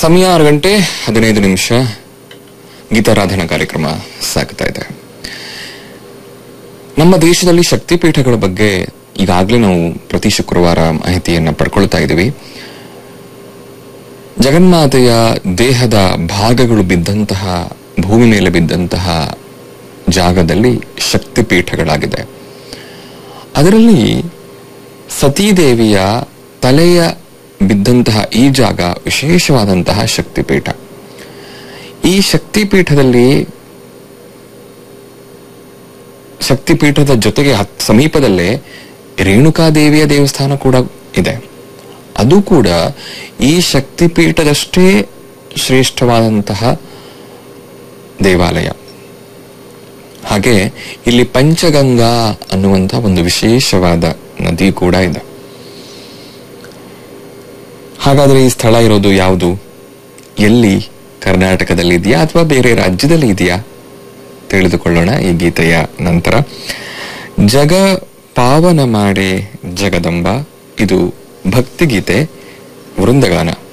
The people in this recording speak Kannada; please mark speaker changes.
Speaker 1: ಸಮಯ ಆರು ಗಂಟೆ ಹದಿನೈದು ನಿಮಿಷ ಗೀತಾರಾಧನಾ ಕಾರ್ಯಕ್ರಮ ಸಾಗ್ತಾ ಇದೆ ನಮ್ಮ ದೇಶದಲ್ಲಿ ಶಕ್ತಿಪೀಠಗಳ ಬಗ್ಗೆ ಈಗಾಗಲೇ ನಾವು ಪ್ರತಿ ಶುಕ್ರವಾರ ಮಾಹಿತಿಯನ್ನ ಪಡ್ಕೊಳ್ತಾ ಇದ್ದೀವಿ ಜಗನ್ಮಾತೆಯ ದೇಹದ ಭಾಗಗಳು ಬಿದ್ದಂತಹ ಭೂಮಿ ಮೇಲೆ ಬಿದ್ದಂತಹ ಜಾಗದಲ್ಲಿ ಶಕ್ತಿಪೀಠಗಳಾಗಿದೆ ಅದರಲ್ಲಿ ಸತೀದೇವಿಯ ತಲೆಯ ಬಿದ್ದಂತಹ ಈ ಜಾಗ ವಿಶೇಷವಾದಂತಹ ಶಕ್ತಿಪೀಠ ಈ ಶಕ್ತಿಪೀಠದಲ್ಲಿ ಶಕ್ತಿಪೀಠದ ಜೊತೆಗೆ ಹತ್ ಸಮೀಪದಲ್ಲೇ ರೇಣುಕಾದೇವಿಯ ದೇವಸ್ಥಾನ ಕೂಡ ಇದೆ ಅದು ಕೂಡ ಈ ಶಕ್ತಿಪೀಠದಷ್ಟೇ ಶ್ರೇಷ್ಠವಾದಂತಹ ದೇವಾಲಯ ಹಾಗೆ ಇಲ್ಲಿ ಪಂಚಗಂಗಾ ಅನ್ನುವಂತಹ ಒಂದು ವಿಶೇಷವಾದ ನದಿ ಕೂಡ ಇದೆ ಹಾಗಾದ್ರೆ ಈ ಸ್ಥಳ ಇರೋದು ಯಾವುದು ಎಲ್ಲಿ ಕರ್ನಾಟಕದಲ್ಲಿ ಇದೆಯಾ ಅಥವಾ ಬೇರೆ ರಾಜ್ಯದಲ್ಲಿ ಇದೆಯಾ ತಿಳಿದುಕೊಳ್ಳೋಣ ಈ ಗೀತೆಯ ನಂತರ ಜಗ ಪಾವನ ಮಾಡೆ ಜಗದಂಬ ಇದು ಭಕ್ತಿಗೀತೆ ವೃಂದಗಾನ